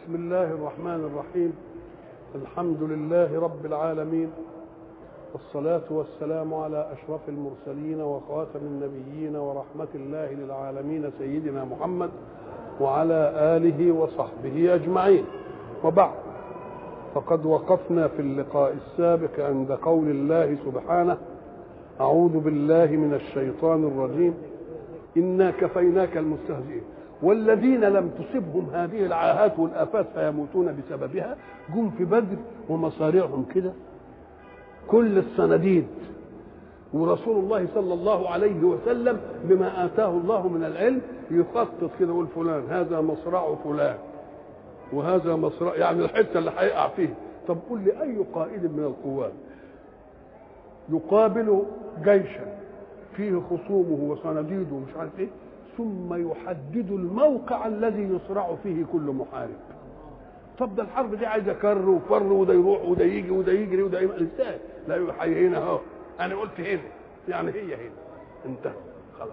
بسم الله الرحمن الرحيم الحمد لله رب العالمين والصلاة والسلام على أشرف المرسلين وخاتم النبيين ورحمة الله للعالمين سيدنا محمد وعلى آله وصحبه أجمعين وبعد فقد وقفنا في اللقاء السابق عند قول الله سبحانه أعوذ بالله من الشيطان الرجيم إنا كفيناك المستهزئين والذين لم تصبهم هذه العاهات والآفات فيموتون بسببها جم في بدر ومصارعهم كده كل الصناديد ورسول الله صلى الله عليه وسلم بما آتاه الله من العلم يخطط كده يقول فلان هذا مصرع فلان وهذا مصرع يعني الحتة اللي هيقع فيه طب قل لي أي قائد من القوات يقابل جيشا فيه خصومه وصناديده ومش عارف ايه ثم يحدد الموقع الذي يصرع فيه كل محارب طب ده الحرب دي عايزه كر وفر وده يروح وده يجي وده يجري وده يبقى ازاي لا يحيي هنا اهو انا قلت هنا يعني هي هنا انتهى خلاص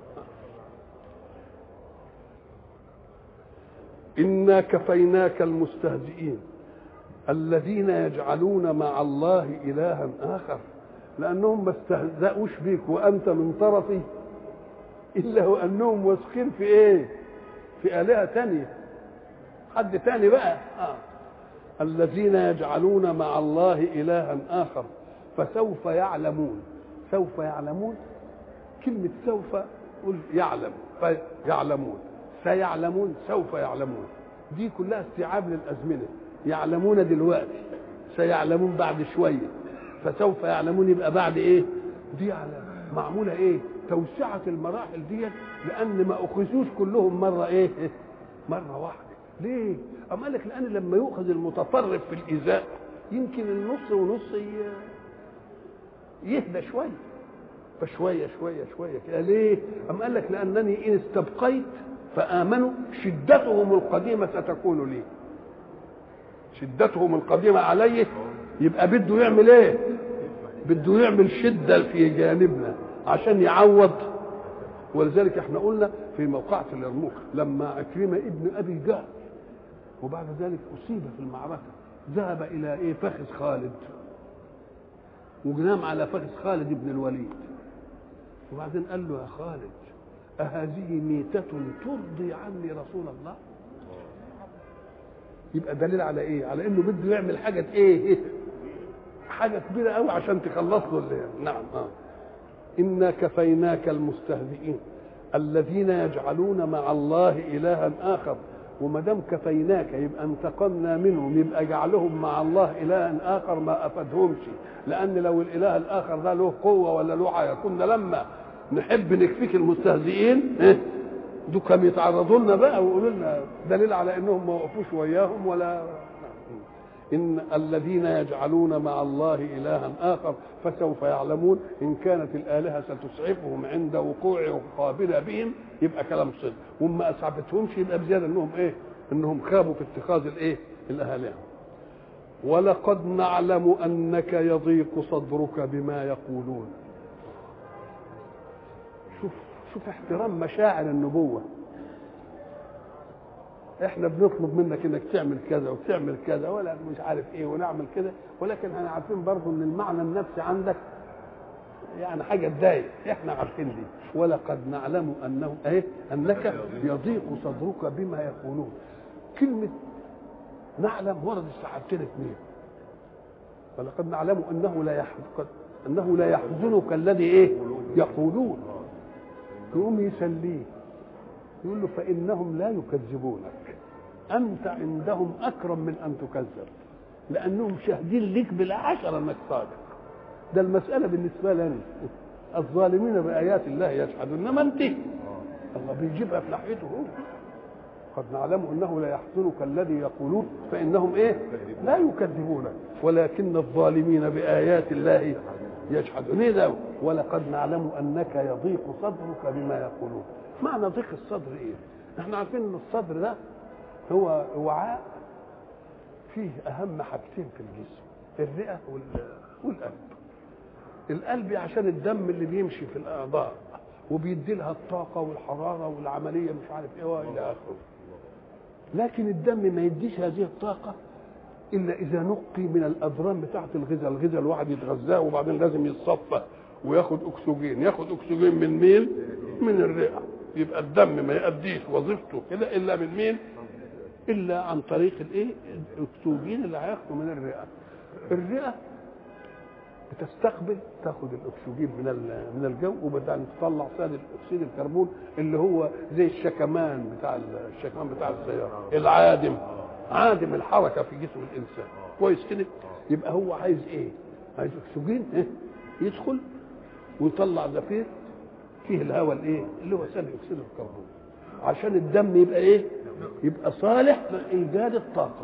انا كفيناك المستهزئين الذين يجعلون مع الله الها اخر لانهم ما استهزأوش بيك وانت من طرفي الا وانهم واثقين في ايه في الهه تانية حد تاني بقى آه. الذين يجعلون مع الله الها اخر فسوف يعلمون سوف يعلمون كلمة سوف قل يعلم فيعلمون سيعلمون سوف يعلمون دي كلها استيعاب للأزمنة يعلمون دلوقتي سيعلمون بعد شوية فسوف يعلمون يبقى بعد ايه دي على معمولة ايه توسعة المراحل دي لأن ما أخذوش كلهم مرة ايه مرة واحدة ليه؟ أما قال لك لأن لما يؤخذ المتطرف في الإيذاء يمكن النص ونص يهدى شوية فشوية شوية شوية كده ليه؟ أما قال لك لأنني إن استبقيت فآمنوا شدتهم القديمة ستكون لي شدتهم القديمة علي يبقى بده يعمل ايه؟ بده يعمل شدة في جانبنا عشان يعوض ولذلك احنا قلنا في موقعة اليرموك لما عكرمة ابن أبي جهل وبعد ذلك أصيب في المعركة ذهب إلى إيه فخذ خالد وجنام على فخذ خالد بن الوليد وبعدين قال له يا خالد أهذه ميتة ترضي عني رسول الله يبقى دليل على ايه على انه بده يعمل حاجه ايه حاجه كبيره قوي عشان تخلص له اللي نعم اه انا كفيناك المستهزئين الذين يجعلون مع الله الها اخر وما دام كفيناك يبقى انتقمنا منهم يبقى جعلهم مع الله الها اخر ما افادهمش لان لو الاله الاخر ده له قوه ولا له حاجه كنا لما نحب نكفيك المستهزئين إيه؟ دول كانوا يتعرضوا لنا بقى ويقولوا لنا دليل على انهم ما وقفوش وياهم ولا ان الذين يجعلون مع الله الها اخر فسوف يعلمون ان كانت الالهه ستسعفهم عند وقوع قابله بهم يبقى كلام صدق وما اسعفتهمش يبقى بزياده انهم ايه انهم خابوا في اتخاذ الايه الالهه ولقد نعلم انك يضيق صدرك بما يقولون شوف شوف احترام مشاعر النبوة احنا بنطلب منك انك تعمل كذا وتعمل كذا ولا مش عارف ايه ونعمل كده ولكن احنا عارفين برضه ان المعنى النفسي عندك يعني حاجه تضايق احنا عارفين دي ولقد نعلم انه ايه انك يضيق صدرك بما يقولون كلمه نعلم وردت في حاجتين اثنين ولقد نعلم انه لا يحزنك انه لا يحزنك الذي ايه يقولون يقوم يسليه يقول له فإنهم لا يكذبونك أنت عندهم أكرم من أن تكذب لأنهم شاهدين لك بالعشرة أنك صادق ده المسألة بالنسبة لنا الظالمين بآيات الله يجحدون إنما أنت الله بيجيبها في ناحيته هو قد نعلم انه لا يحزنك الذي يقولون فانهم ايه لا يكذبونك ولكن الظالمين بايات الله يجحدون ايه ده ولقد نعلم انك يضيق صدرك بما يقولون معنى ضيق الصدر ايه احنا عارفين ان الصدر ده هو وعاء فيه اهم حاجتين في الجسم الرئه والقلب القلب عشان الدم اللي بيمشي في الاعضاء وبيدي لها الطاقه والحراره والعمليه مش عارف ايه والى اخره لكن الدم ما يديش هذه الطاقه الا اذا نقي من الاذران بتاعه الغذاء الغذاء الواحد يتغذاه وبعدين لازم يتصفى وياخد اكسجين ياخد اكسجين من مين من الرئه يبقى الدم ما يأديش وظيفته كده الا من مين الا عن طريق الايه الاكسجين اللي هياخده من الرئه الرئه بتستقبل تاخد الاكسجين من من الجو وبعدين تطلع ثاني اكسيد الكربون اللي هو زي الشكمان بتاع الشكمان بتاع السياره العادم عادم الحركه في جسم الانسان كويس كده يبقى هو عايز ايه عايز اكسجين إيه؟ يدخل ويطلع زفير فيه الهواء الايه اللي هو ثاني اكسيد الكربون عشان الدم يبقى ايه يبقى صالح لايجاد الطاقه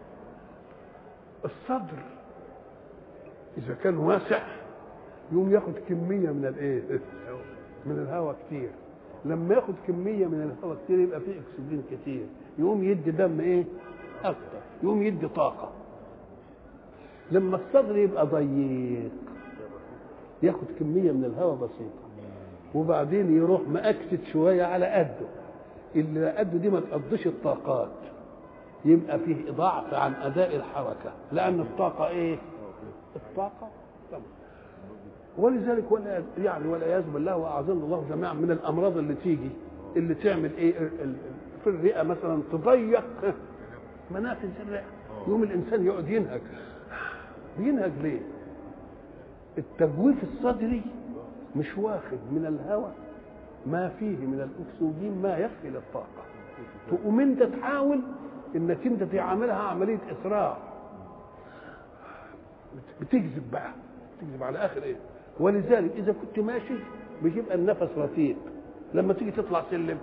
الصدر اذا كان واسع يقوم ياخد كميه من الايه من الهواء كتير لما ياخد كميه من الهواء كتير يبقى فيه اكسجين كتير يقوم يدي دم ايه اكتر يقوم يدي طاقه لما الصدر يبقى ضيق ياخد كميه من الهواء بسيطه وبعدين يروح مأكسد شويه على قده اللي قده دي ما تقضيش الطاقات يبقى فيه ضعف عن اداء الحركه لان الطاقه ايه الطاقه طبعا. ولذلك ولا يعني والعياذ بالله واعاذنا الله جميعا من الامراض اللي تيجي اللي تعمل ايه في الرئه مثلا تضيق منافذ الرئه يقوم الانسان يقعد ينهج بينهج ليه؟ التجويف الصدري مش واخد من الهواء ما فيه من الاكسجين ما يكفي للطاقه تقوم انت تحاول انك انت تعملها عمليه اسراع بتكذب بقى بتكذب على اخر ايه ولذلك اذا كنت ماشي بيبقى النفس رتيب لما تيجي تطلع سلم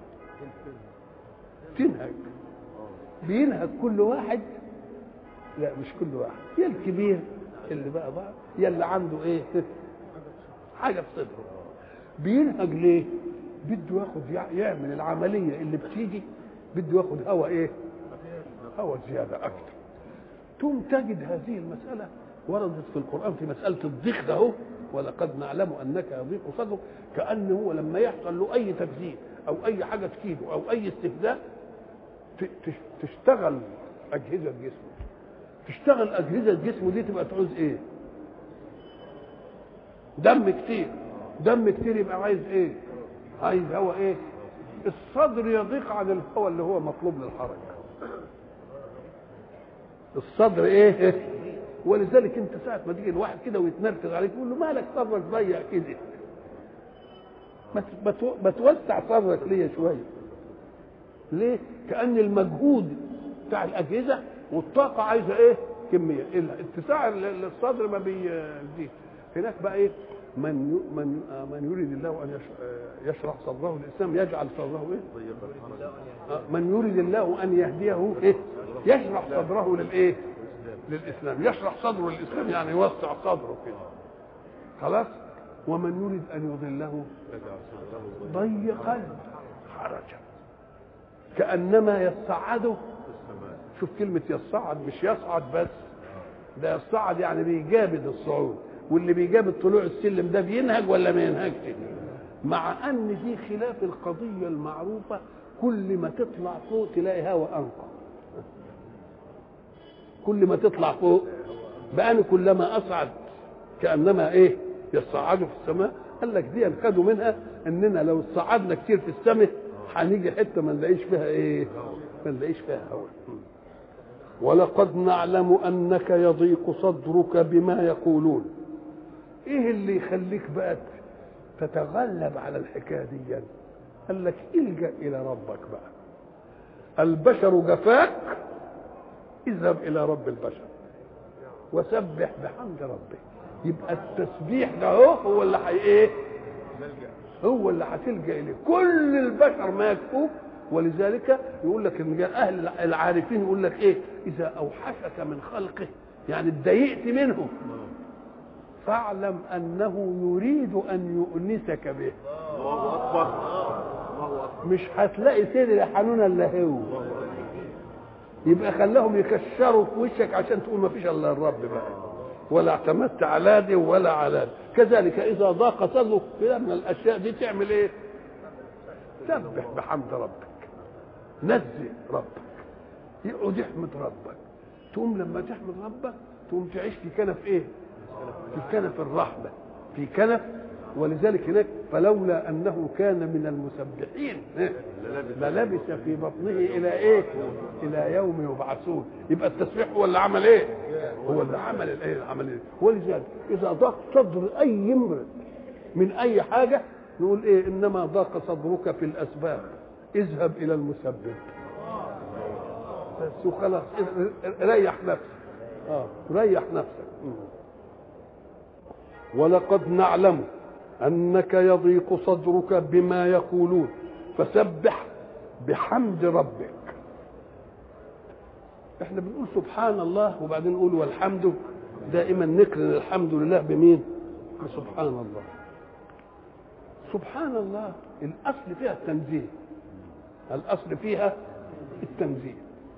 تنهج بينهج كل واحد لا مش كل واحد يا الكبير اللي بقى بقى يا اللي عنده ايه حاجه في صدره بينهج ليه بده ياخد يعمل العمليه اللي بتيجي بده ياخد هواء ايه هواء زياده اكتر ثم تجد هذه المساله وردت في القران في مساله الضيق ده اهو ولقد نعلم انك يضيق صدرك كان هو لما يحصل له اي تكذيب او اي حاجه تكيده او اي استهزاء تشتغل اجهزه جسمه تشتغل اجهزه جسمه دي تبقى تعوز ايه دم كتير دم كتير يبقى عايز ايه عايز هواء ايه الصدر يضيق عن الهواء اللي هو مطلوب للحركه الصدر ايه ولذلك انت ساعه ما تيجي الواحد كده ويتنرفز عليك تقول له مالك صدرك ضيق كده ما توسع صدرك ليا شويه ليه كان المجهود بتاع الاجهزه والطاقه عايزه ايه كميه اتساع الصدر ما بيزيد هناك بقى ايه من من من يريد الله ان يشرح صدره للاسلام يجعل صدره ايه من يريد الله ان يهديه ايه يشرح صدره للايه للاسلام يشرح صدره للاسلام يعني يوسع صدره كده خلاص ومن يريد ان يضله ضيقا حرجا كانما يصعده شوف كلمه يصعد مش يصعد بس ده يصعد يعني بيجابد الصعود واللي بيجابد طلوع السلم ده بينهج ولا ما ينهجش مع ان دي خلاف القضيه المعروفه كل ما تطلع فوق تلاقي هوا انقى كل ما تطلع فوق بقى كلما اصعد كانما ايه يصعدوا في السماء قال لك دي خدوا منها اننا لو صعدنا كتير في السماء هنيجي حته ما نلاقيش فيها ايه ما نلاقيش فيها هواء ولقد نعلم انك يضيق صدرك بما يقولون ايه اللي يخليك بقى تتغلب على الحكايه دي قال لك الجا الى ربك بقى البشر جفاك اذهب الى رب البشر وسبح بحمد ربك يبقى التسبيح ده هو هو اللي حي ايه هو اللي هتلجا اليه كل البشر ما يكفوك ولذلك يقول لك ان اهل العارفين يقول لك ايه اذا اوحشك من خلقه يعني اتضايقت منه فاعلم انه يريد ان يؤنسك به الله اكبر مش هتلاقي سيدي حنون الا هو يبقى خلاهم يكشروا في وشك عشان تقول ما فيش الا الرب بقى ولا اعتمدت على دي ولا على دي كذلك اذا ضاق صدرك كده من الاشياء دي تعمل ايه سبح بحمد ربك نزه ربك يقعد يحمد ربك تقوم لما تحمد ربك تقوم تعيش في كنف ايه في كنف الرحمه في كنف ولذلك هناك فلولا انه كان من المسبحين إيه؟ للبس في بطنه الى ايه الى يوم يبعثون يبقى التسبيح هو اللي عمل ايه هو اللي عمل الايه عمل ايه ولذلك اذا ضاق صدر اي امرئ من اي حاجه نقول ايه انما ضاق صدرك في الاسباب اذهب الى المسبب بس وخلاص ريح نفسك اه ريح نفسك ولقد نعلم انك يضيق صدرك بما يقولون فسبح بحمد ربك احنا بنقول سبحان الله وبعدين نقول والحمد دائما نكرن الحمد لله بمين بسبحان الله سبحان الله الاصل فيها التنزيه الاصل فيها التنزيه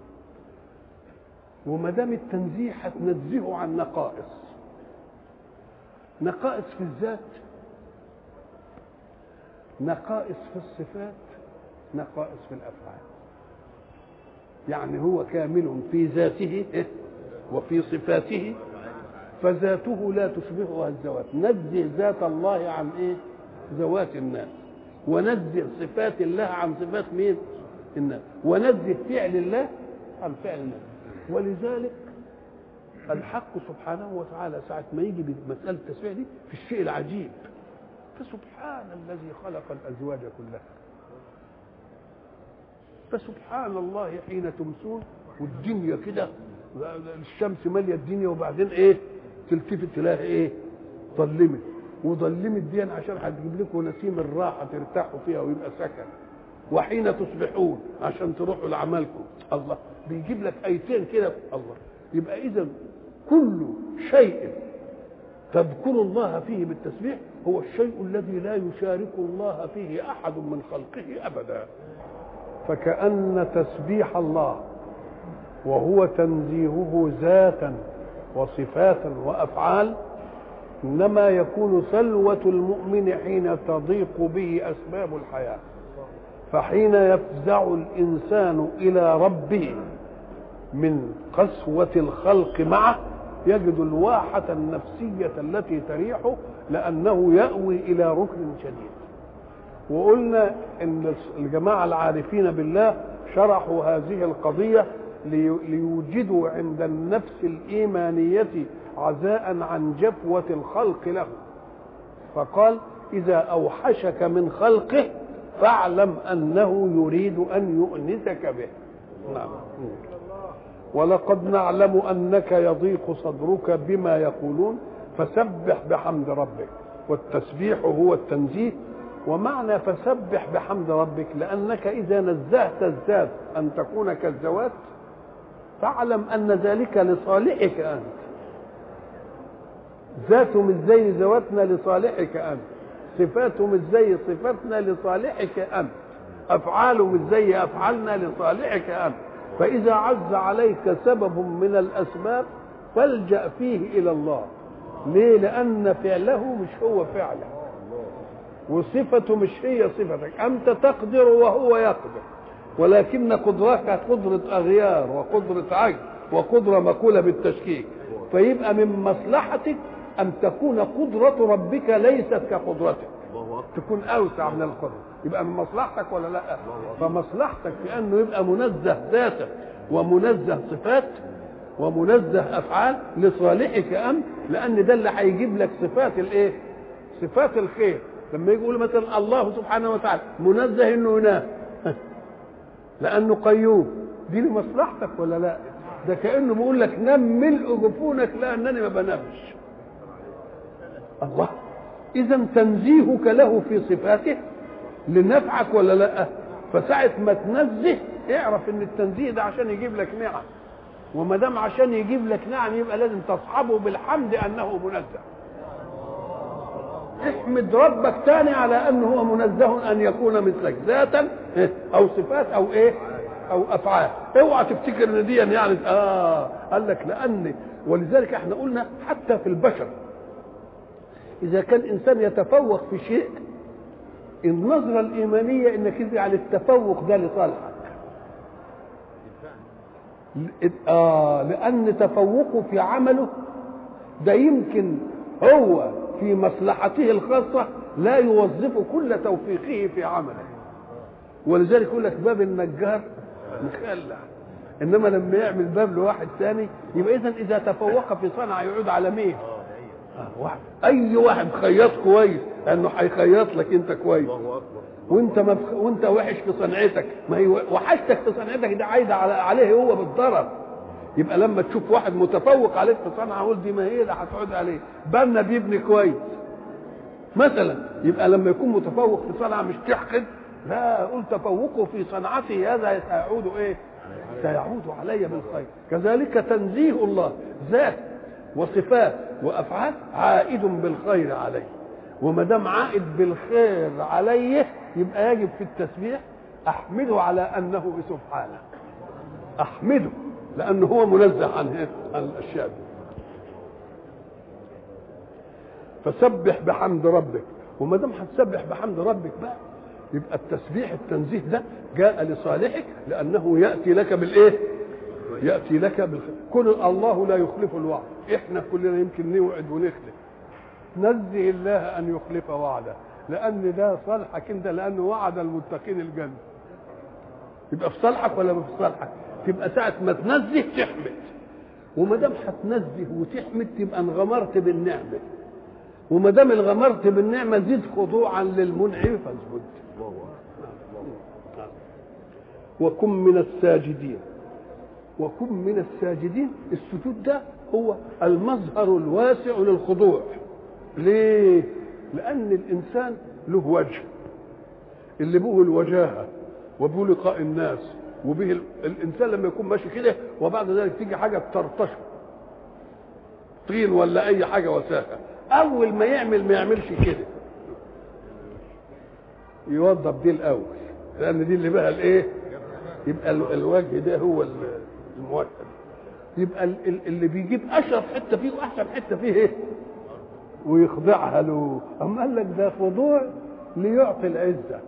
وما دام التنزيه هتنزهه عن نقائص نقائص في الذات نقائص في الصفات نقائص في الافعال يعني هو كامل في ذاته وفي صفاته فذاته لا تشبهها الذوات نزه ذات الله عن ايه ذوات الناس ونزه صفات الله عن صفات مين الناس ونزه فعل الله عن فعل الناس ولذلك الحق سبحانه وتعالى ساعة ما يجي بمسألة التسبيح دي في الشيء العجيب فسبحان الذي خلق الأزواج كلها فسبحان الله حين تمسون والدنيا كده الشمس مالية الدنيا وبعدين ايه تلتفت تلاقي ايه ظلمت وظلمت دي عشان هتجيب لكم نسيم الراحة ترتاحوا فيها ويبقى سكن وحين تصبحون عشان تروحوا لعملكم الله بيجيب لك ايتين كده الله يبقى اذا كل شيء تذكر الله فيه بالتسبيح هو الشيء الذي لا يشارك الله فيه احد من خلقه ابدا فكأن تسبيح الله وهو تنزيهه ذاتا وصفاتا وافعال انما يكون سلوة المؤمن حين تضيق به اسباب الحياه فحين يفزع الانسان الى ربه من قسوة الخلق معه يجد الواحة النفسية التي تريحه لأنه يأوي إلى ركن شديد وقلنا إن الجماعة العارفين بالله شرحوا هذه القضية ليوجدوا عند النفس الإيمانية عزاء عن جفوة الخلق له فقال إذا أوحشك من خلقه فاعلم أنه يريد أن يؤنسك به نعم ولقد نعلم انك يضيق صدرك بما يقولون فسبح بحمد ربك والتسبيح هو التنزيه ومعنى فسبح بحمد ربك لانك اذا نزهت الذات ان تكون كالذوات فاعلم ان ذلك لصالحك انت ذاته مش زي ذواتنا لصالحك انت صفاته مش زي صفاتنا لصالحك انت افعاله مش زي افعالنا لصالحك انت فإذا عز عليك سبب من الأسباب فالجأ فيه إلى الله ليه لأن فعله مش هو فعلك وصفته مش هي صفتك أنت تقدر وهو يقدر ولكن قدرتك قدرة أغيار وقدرة عجز وقدرة مقولة بالتشكيك فيبقى من مصلحتك أن تكون قدرة ربك ليست كقدرتك تكون أوسع من القدرة يبقى من مصلحتك ولا لا فمصلحتك في انه يبقى منزه ذاتا ومنزه صفات ومنزه افعال لصالحك انت لان ده اللي هيجيب لك صفات الايه صفات الخير لما يجي يقول مثلا الله سبحانه وتعالى منزه انه ينام لانه قيوم دي لمصلحتك ولا لا ده كانه بيقول لك نم ملء جفونك لانني ما بنامش الله اذا تنزيهك له في صفاته لنفعك ولا لا فساعة ما تنزه اعرف ان التنزيه ده عشان يجيب لك نعم وما دام عشان يجيب لك نعم يبقى لازم تصحبه بالحمد انه منزه احمد ربك تاني على انه هو منزه ان يكون مثلك ذاتا او صفات او ايه او افعال اوعى تفتكر ان دي يعني اه قال لك لان ولذلك احنا قلنا حتى في البشر اذا كان انسان يتفوق في شيء النظرة الإيمانية إنك تجعل التفوق ده لصالحك اه لان تفوقه في عمله ده يمكن هو في مصلحته الخاصه لا يوظف كل توفيقه في عمله ولذلك يقول لك باب النجار مخلع انما لما يعمل باب لواحد ثاني يبقى اذا اذا تفوق في صنعه يعود على مين؟ آه واحد اي واحد خياط كويس لانه هيخيط لك انت كويس وانت ما بخ... وانت وحش في صنعتك ما هي وحشتك في صنعتك دي عايده على... عليه هو بالضرر يبقى لما تشوف واحد متفوق عليك في صنعه قول دي ما هي اللي هتعود عليه بنا بيبني كويس مثلا يبقى لما يكون متفوق في صنعه مش تحقد لا قل تفوقه في صنعته هذا سيعود ايه سيعود علي بالخير كذلك تنزيه الله ذات وصفات وافعال عائد بالخير عليه وما دام عائد بالخير عليه يبقى يجب في التسبيح احمده على انه سبحانه احمده لانه هو منزه عن عن الاشياء دي فسبح بحمد ربك وما دام هتسبح بحمد ربك بقى يبقى التسبيح التنزيه ده جاء لصالحك لانه ياتي لك بالايه؟ ياتي لك بالخير كل الله لا يخلف الوعد احنا كلنا يمكن نوعد ونخلف نزه الله ان يخلف وعده لان ده صالحك انت لانه وعد المتقين الجنه يبقى في صالحك ولا مش في صالحك تبقى ساعه ما تنزه تحمد وما دام هتنزه وتحمد تبقى انغمرت بالنعمه وما دام انغمرت بالنعمه زد خضوعا للمنعم فاسجد وكن من الساجدين وكن من الساجدين السجود ده هو المظهر الواسع للخضوع ليه لان الانسان له وجه اللي به الوجاهه وبه لقاء الناس وبه الانسان لما يكون ماشي كده وبعد ذلك تيجي حاجه تطرطشه طين ولا اي حاجه وساخه اول ما يعمل ما يعملش كده يوضب دي الاول لان دي اللي بقى الايه يبقى الوجه ده هو الموحد يبقى اللي بيجيب اشرف حته فيه واحسن حته فيه ايه ويخضعها له اما قال لك ده خضوع ليعطي العزه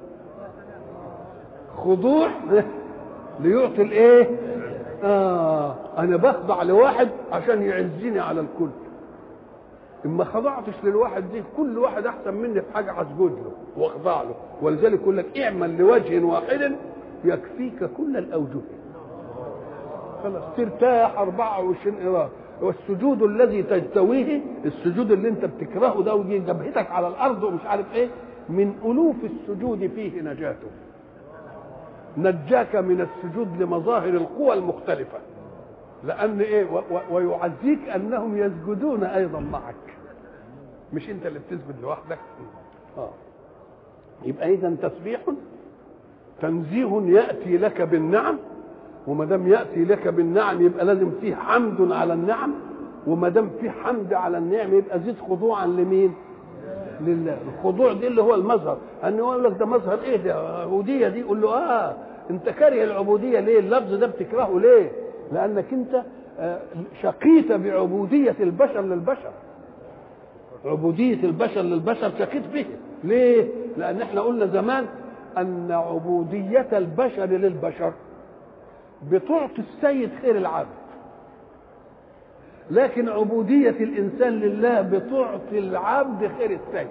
خضوع ليعطي الايه اه انا بخضع لواحد عشان يعزني على الكل اما خضعتش للواحد دي كل واحد احسن مني في حاجه هسجد له واخضع له ولذلك يقول لك اعمل لوجه واحد يكفيك كل الاوجه خلاص ترتاح 24 قراءة والسجود الذي تجتويه السجود اللي انت بتكرهه ده ويجي جبهتك على الارض ومش عارف ايه من الوف السجود فيه نجاته نجاك من السجود لمظاهر القوى المختلفة لأن إيه و و ويعزيك أنهم يسجدون أيضا معك مش أنت اللي بتسجد لوحدك آه. يبقى إذا تسبيح تنزيه يأتي لك بالنعم وما دام يأتي لك بالنعم يبقى لازم فيه حمد على النعم وما دام فيه حمد على النعم يبقى زيد خضوعا لمين؟ لله الخضوع دي اللي هو المظهر ان يقول لك ده مظهر ايه ده عبوديه دي يقول له اه انت كاره العبوديه ليه اللفظ ده بتكرهه ليه لانك انت شقيت بعبوديه البشر للبشر عبوديه البشر للبشر شقيت به ليه لان احنا قلنا زمان ان عبوديه البشر للبشر بتعطي السيد خير العبد لكن عبودية الإنسان لله بتعطي العبد خير السيد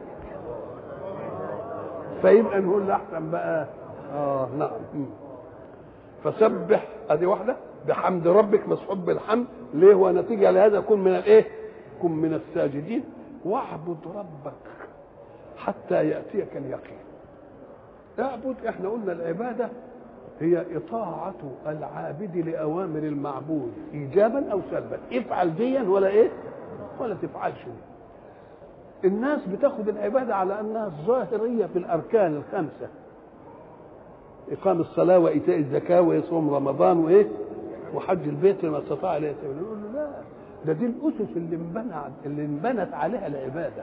فيبقى نقول له أحسن بقى آه نعم فسبح أدي واحدة بحمد ربك مسحوب بالحمد ليه ونتيجة لهذا كن من الإيه؟ كن من الساجدين واعبد ربك حتى يأتيك اليقين اعبد احنا قلنا العبادة هي إطاعة العابد لأوامر المعبود إيجابا أو سلبا افعل ديا ولا إيه ولا تفعلش دي. الناس بتاخد العبادة على أنها ظاهرية في الأركان الخمسة إقام الصلاة وإيتاء الزكاة ويصوم رمضان وإيه وحج البيت لما استطاع إليه سبيلا نقول له لا ده دي الأسس اللي انبنى اللي انبنت عليها العبادة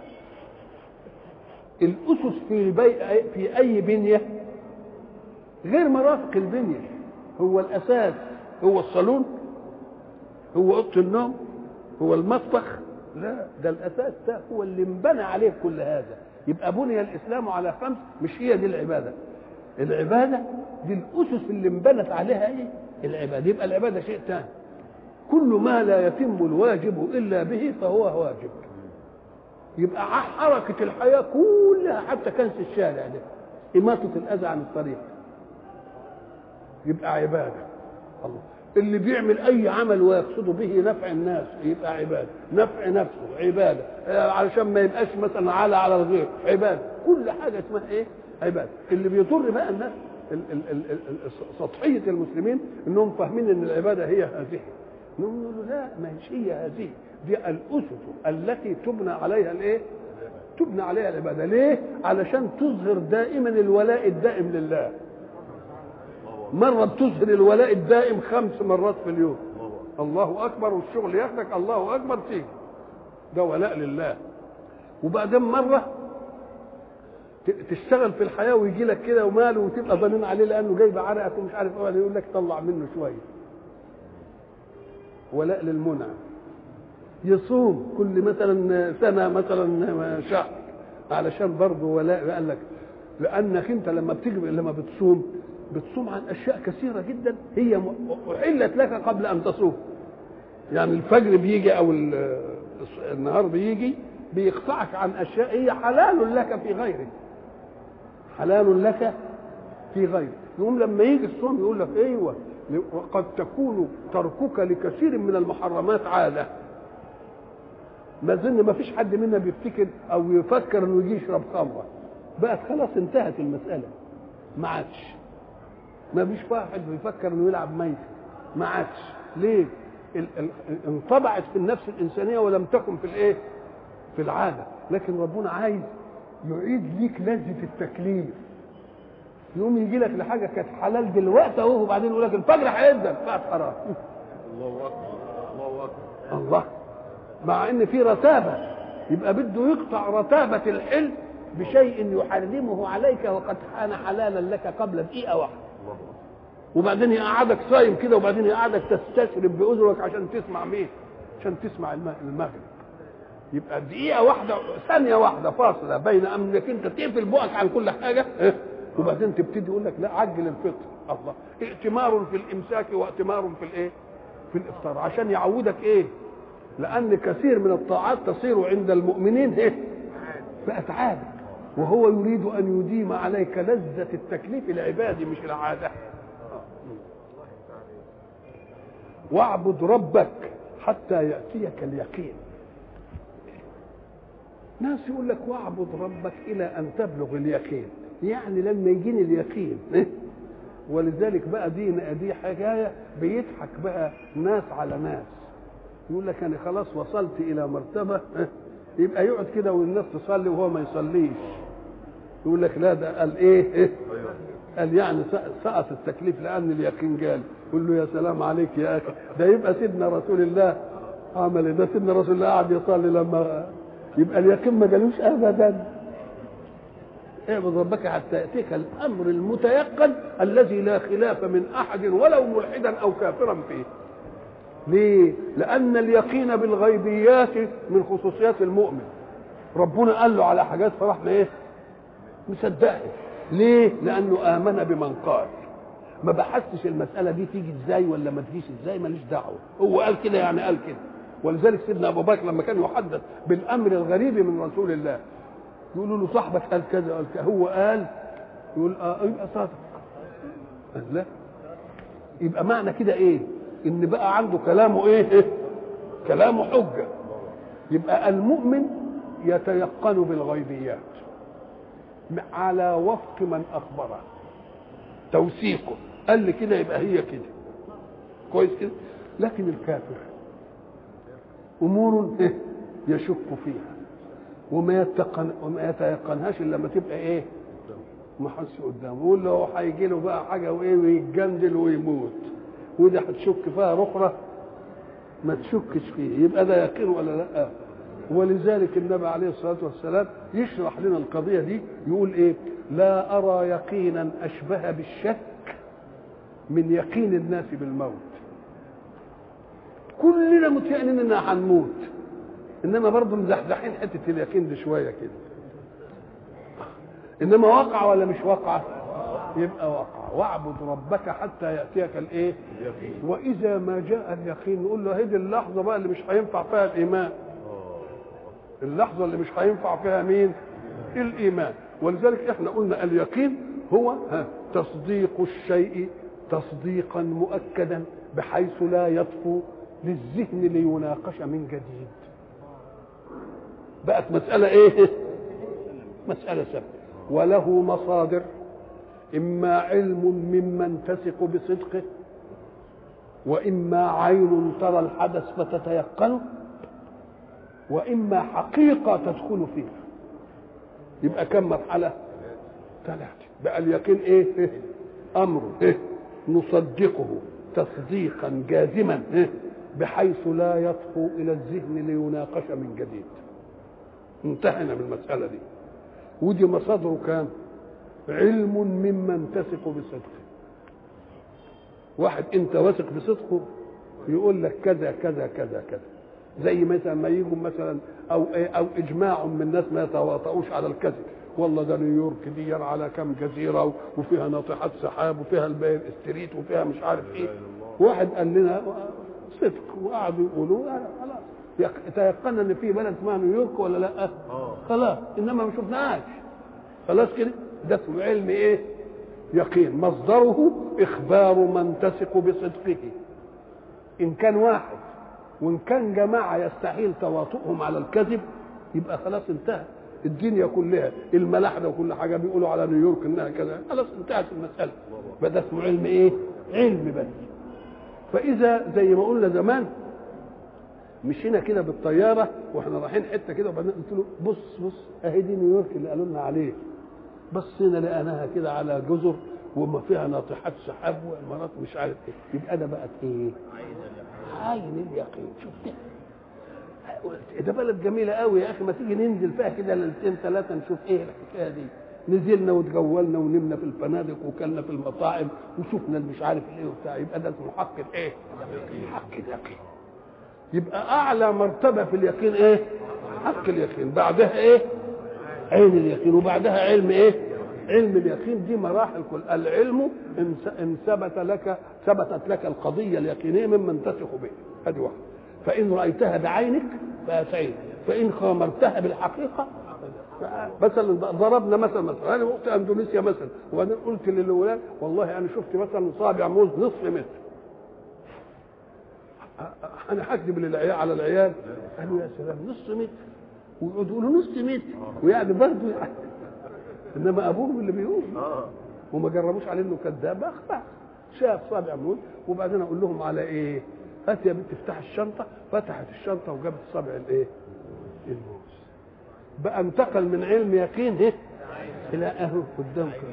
الأسس في البي... في أي بنية غير مرافق البنية هو الأساس هو الصالون هو أوضة النوم هو المطبخ لا ده الأساس ده هو اللي انبنى عليه كل هذا يبقى بني الإسلام على خمس مش هي دي العبادة العبادة دي الأسس اللي انبنت عليها إيه العبادة يبقى العبادة شيء ثاني كل ما لا يتم الواجب الا به فهو واجب يبقى حركه الحياه كلها حتى كنس الشارع ده اماطه الاذى عن الطريق يبقى عباده الله اللي بيعمل اي عمل ويقصد به نفع الناس يبقى عباده نفع نفسه عباده آه، علشان ما يبقاش مثلا على على الغير عباده كل حاجه اسمها ايه عباده اللي بيضر بقى الناس ال- ال- ال- ال- سطحيه المسلمين انهم فاهمين ان العباده هي هذه نقول له لا ما هيش هي هذه دي الاسس التي تبنى عليها الايه تبنى عليها العباده ليه علشان تظهر دائما الولاء الدائم لله مرة بتظهر الولاء الدائم خمس مرات في اليوم الله أكبر والشغل ياخدك الله أكبر تيجي ده ولاء لله وبعدين مرة ت- تشتغل في الحياة ويجي لك كده وماله وتبقى ظنين عليه لأنه جايب عرقك ومش عارف ايه يقول لك طلع منه شوية ولاء للمنعم يصوم كل مثلا سنة مثلا شهر علشان برضه ولاء قال لك لأنك أنت لما بتيجي لما بتصوم بتصوم عن اشياء كثيره جدا هي م- احلت لك قبل ان تصوم يعني الفجر بيجي او ال- النهار بيجي بيقطعك عن اشياء هي حلال لك في غيره حلال لك في غيره يقوم لما يجي الصوم يقول لك ايوه وقد تكون تركك لكثير من المحرمات عاده ما زلنا ما فيش حد منا بيفتكر او يفكر انه يجي يشرب خمره بقت خلاص انتهت المساله ما عادش ما فيش واحد بيفكر انه يلعب ميت ما عادش ليه ال- ال- انطبعت في النفس الانسانيه ولم تكن في الايه في العاده لكن ربنا عايز يعيد ليك لذه التكليف يقوم يجي لك لحاجه كانت حلال دلوقتي اهو وبعدين يقول لك الفجر هيبدا بقت حرام الله اكبر الله اكبر الله مع ان في رتابه يبقى بده يقطع رتابه الحل بشيء يحرمه عليك وقد كان حلالا لك قبل دقيقه واحده الله اكبر وبعدين يقعدك صايم كده وبعدين يقعدك تستشرب باذنك عشان تسمع مين عشان تسمع الم- المغرب يبقى دقيقه واحده ثانيه واحده فاصله بين انك انت تقفل بقك عن كل حاجه إيه؟ وبعدين تبتدي يقول لك لا عجل الفطر الله ائتمار في الامساك وائتمار في الايه في الافطار عشان يعودك ايه لان كثير من الطاعات تصير عند المؤمنين ايه بقت عاده وهو يريد ان يديم عليك لذه التكليف العبادي مش العاده واعبد ربك حتى ياتيك اليقين ناس يقول لك واعبد ربك الى ان تبلغ اليقين يعني لما يجيني اليقين إيه؟ ولذلك بقى دي دي حكايه بيضحك بقى ناس على ناس يقول لك انا خلاص وصلت الى مرتبه إيه؟ يبقى يقعد كده والناس تصلي وهو ما يصليش يقول لك لا ده قال ايه, إيه؟ قال يعني سقط التكليف لان اليقين جال يقول له يا سلام عليك يا اخي ده يبقى سيدنا رسول الله عمل إيه؟ ده سيدنا رسول الله قعد يصلي لما يبقى اليقين ما جالوش ابدا اعبد ربك حتى ياتيك الامر المتيقن الذي لا خلاف من احد ولو ملحدا او كافرا فيه ليه لان اليقين بالغيبيات من خصوصيات المؤمن ربنا قال له على حاجات فراح ما ايه مصدقه ليه لانه امن بمن قال ما بحثش المساله دي تيجي ازاي ولا ما تجيش ازاي ماليش دعوه هو قال كده يعني قال كده ولذلك سيدنا ابو بكر لما كان يحدث بالامر الغريب من رسول الله يقولوا له صاحبك قال كذا قال كذا هو قال يقول اه يبقى صادق قال لا يبقى معنى كده ايه ان بقى عنده كلامه ايه, إيه؟ كلامه حجه يبقى المؤمن يتيقن بالغيبيات على وفق من اخبره توثيقه قال لي كده يبقى هي كده كويس كده لكن الكافر امور إيه؟ يشك فيها وما يتقن وما يتيقنهاش الا لما تبقى ايه ما حدش قدامه يقول له هيجي له بقى حاجه وايه ويتجندل ويموت وده هتشك فيها رخره ما تشكش فيه يبقى ده يقين ولا لا ولذلك النبي عليه الصلاه والسلام يشرح لنا القضيه دي يقول ايه لا ارى يقينا اشبه بالشك من يقين الناس بالموت كلنا متيقنين اننا هنموت انما برضه مزحزحين حته اليقين دي شويه كده انما واقع ولا مش واقع يبقى واقع واعبد ربك حتى ياتيك الايه اليقين واذا ما جاء اليقين نقول له هذه اللحظه بقى اللي مش هينفع فيها الايمان اللحظه اللي مش هينفع فيها مين الايمان ولذلك احنا قلنا اليقين هو ها تصديق الشيء تصديقا مؤكدا بحيث لا يطفو للذهن ليناقش من جديد بقت مسألة ايه مسألة سهلة وله مصادر إما علم ممن تثق بصدقه وإما عين ترى الحدث فتتيقنه وإما حقيقة تدخل فيه يبقى كم مرحلة ثلاثة بقى اليقين ايه إيه؟ أمر إيه؟ نصدقه تصديقا جازما إيه؟ بحيث لا يطفو إلى الذهن ليناقش من جديد انتهينا من المسألة دي ودي مصادره كام علم ممن تثق بصدقه واحد انت واثق بصدقه يقول لك كذا كذا كذا كذا زي مثلا ما يجوا مثلا او ايه او اجماع من الناس ما يتواطؤوش على الكذب والله ده نيويورك دي على كم جزيره وفيها ناطحات سحاب وفيها الباير ستريت وفيها مش عارف ايه واحد قال لنا صدق وقعدوا يقولوا آه، خلاص يق- تيقنا ان في بلد اسمها نيويورك ولا لا اه خلاص انما ما شفناهاش خلاص كده ده اسمه علم ايه يقين مصدره اخبار من تثق بصدقه ان كان واحد وان كان جماعه يستحيل تواطؤهم على الكذب يبقى خلاص انتهى الدنيا كلها الملاحده وكل حاجه بيقولوا على نيويورك انها كذا خلاص انتهت المساله فده اسمه علم ايه علم بس فاذا زي ما قلنا زمان مشينا كده بالطياره واحنا رايحين حته كده وبعدين قلت له بص بص اهي دي نيويورك اللي قالوا لنا عليه بصينا لقيناها كده على جزر وما فيها ناطحات سحاب وامارات مش عارف ايه يبقى ده بقت ايه؟ عين اليقين شوف كده ده بلد جميلة قوي يا أخي ما تيجي ننزل فيها كده ليلتين ثلاثة نشوف إيه الحكاية دي نزلنا وتجولنا ونمنا في الفنادق وكلنا في المطاعم وشفنا اللي مش عارف ايه وبتاع يبقى ده اسمه حق الايه؟ حق اليقين يبقى اعلى مرتبه في اليقين ايه حق اليقين بعدها ايه عين اليقين وبعدها علم ايه علم اليقين دي مراحل كل العلم ان س- ان ثبت لك ثبتت لك القضيه اليقينيه ممن تثق به هذه واحده فان رايتها بعينك بقت عين فان خامرتها بالحقيقه مثلا ضربنا مثلا مثلا انا رحت اندونيسيا مثلا وبعدين قلت للولاد والله انا شفت مثلا صابع موز نصف متر انا هكذب للعيال على العيال قالوا يا سلام نص متر ويقعدوا يقولوا نص متر ويعني برضه يعني انما ابوهم اللي بيقول اه وما جربوش عليه انه كذاب اخطا شاف صابع موز وبعدين اقول لهم على ايه؟ هات يا بنت افتح الشنطه فتحت الشنطه وجابت صابع الايه؟ الموز بقى انتقل من علم يقين ايه؟ الى اهو قدامكم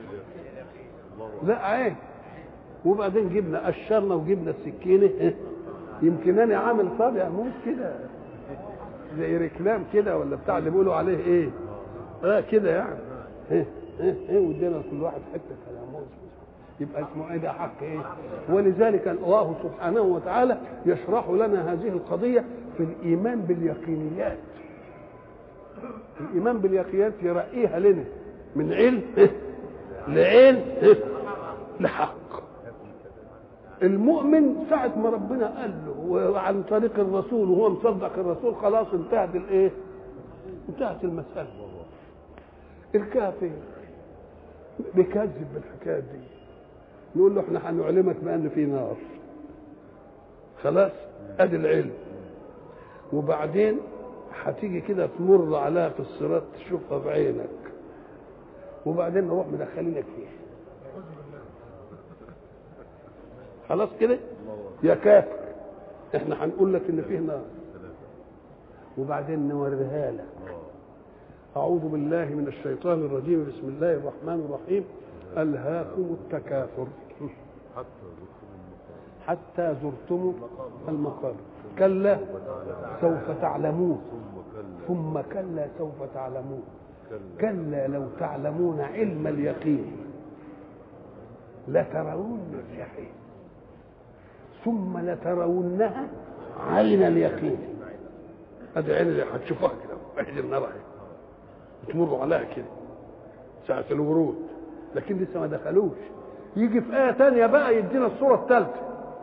لا عين وبعدين جبنا قشرنا وجبنا السكينه إيه؟ يمكن انا عامل صابع موز كده زي ركلام كده ولا بتاع اللي بيقولوا عليه ايه اه كده يعني ايه ايه ايه وادينا كل واحد حته كلام موز يبقى اسمه ايه ده حق ايه ولذلك الله سبحانه وتعالى يشرح لنا هذه القضيه في الايمان باليقينيات الايمان باليقينيات يرقيها لنا من علم إيه؟ لعين إيه؟ لحق المؤمن ساعة ما ربنا قال له وعن طريق الرسول وهو مصدق الرسول خلاص انتهت الايه؟ انتهت المسألة الكافر بيكذب بالحكاية دي نقول له احنا هنعلمك بأن في نار خلاص ادي العلم وبعدين هتيجي كده تمر عليها في الصراط تشوفها بعينك وبعدين نروح مدخلينك فيها خلاص كده يا كافر احنا هنقول لك ان فيه نار وبعدين نوريها لك اعوذ بالله من الشيطان الرجيم بسم الله الرحمن الرحيم الهاكم التكاثر حتى زرتم المقابر كلا سوف تعلمون ثم كلا سوف تعلمون كلا لو تعلمون علم اليقين لترون الجحيم ثم لترونها عين اليقين هذه عين اللي هتشوفها كده عين النار اهي تمروا عليها كده ساعة الورود لكن لسه ما دخلوش يجي في آية تانية بقى يدينا الصورة الثالثة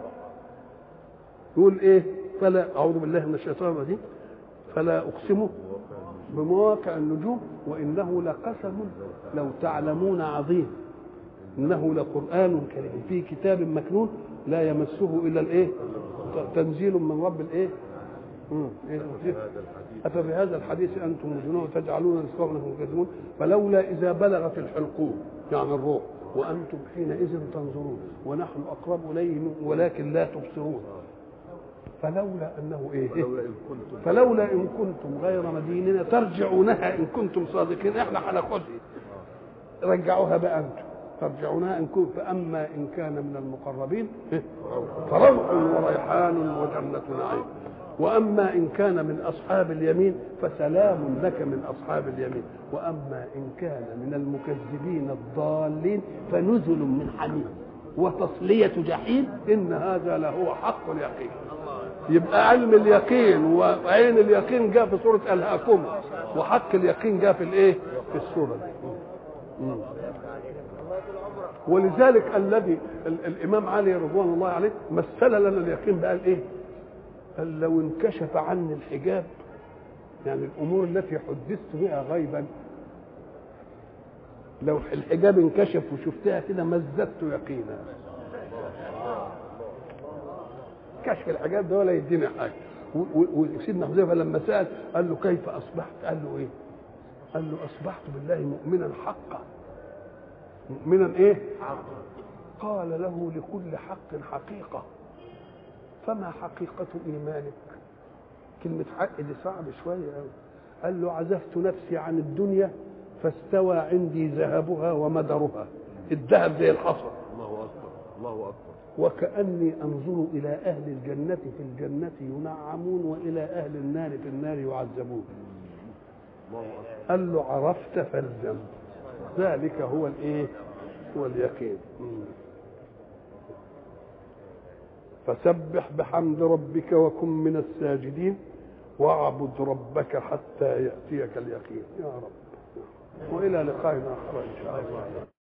يقول إيه فلا أعوذ بالله من الشيطان الرجيم فلا أقسم بمواقع النجوم وإنه لقسم لو تعلمون عظيم إنه لقرآن كريم في كتاب مكنون لا يمسه إلا الإيه تنزيل من رب الإيه مم. إيه ده؟ أفبهذا الحديث أنتم مجنون تجعلون رزقكم أنكم تكذبون فلولا إذا بلغت الحلقوم يعني الروح وأنتم حينئذ تنظرون ونحن أقرب إليه من ولكن لا تبصرون فلولا أنه إيه فلولا إن كنتم فلولا إن كنتم غير مدينين ترجعونها إن كنتم صادقين إحنا هناخدها رجعوها بقى أنتم ترجعونها إن كنتم فأما إن كان من المقربين فروح وريحان وجنة نعيم وأما إن كان من أصحاب اليمين فسلام لك من أصحاب اليمين وأما إن كان من المكذبين الضالين فنزل من حميم وتصلية جحيم إن هذا لهو حق اليقين يبقى علم اليقين وعين اليقين جاء في سورة ألهاكم وحق اليقين جاء في الإيه؟ في السورة دي مم. ولذلك الذي ال- الامام علي رضوان الله عليه مثل لنا اليقين بقى ايه؟ قال لو انكشف عني الحجاب يعني الامور التي حدثت بها غيبا لو الحجاب انكشف وشفتها كده ما ازددت يقينا كشف الحجاب ده ولا يديني حاجه و- و- وسيدنا حذيفه لما سال قال له كيف اصبحت؟ قال له ايه؟ قال له اصبحت بالله مؤمنا حقا مؤمنا ايه قال له لكل حق حقيقة فما حقيقة إيمانك كلمة حق دي صعب شوية أوي قال له عزفت نفسي عن الدنيا فاستوى عندي ذهبها ومدرها الذهب زي الحصى الله أكبر الله أكبر وكأني أنظر إلى أهل الجنة في الجنة ينعمون وإلى أهل النار في النار يعذبون الله أكبر قال له عرفت فالزم ذلك هو الايه هو اليقين مم. فسبح بحمد ربك وكن من الساجدين واعبد ربك حتى ياتيك اليقين يا رب والى لقاء اخر ان شاء الله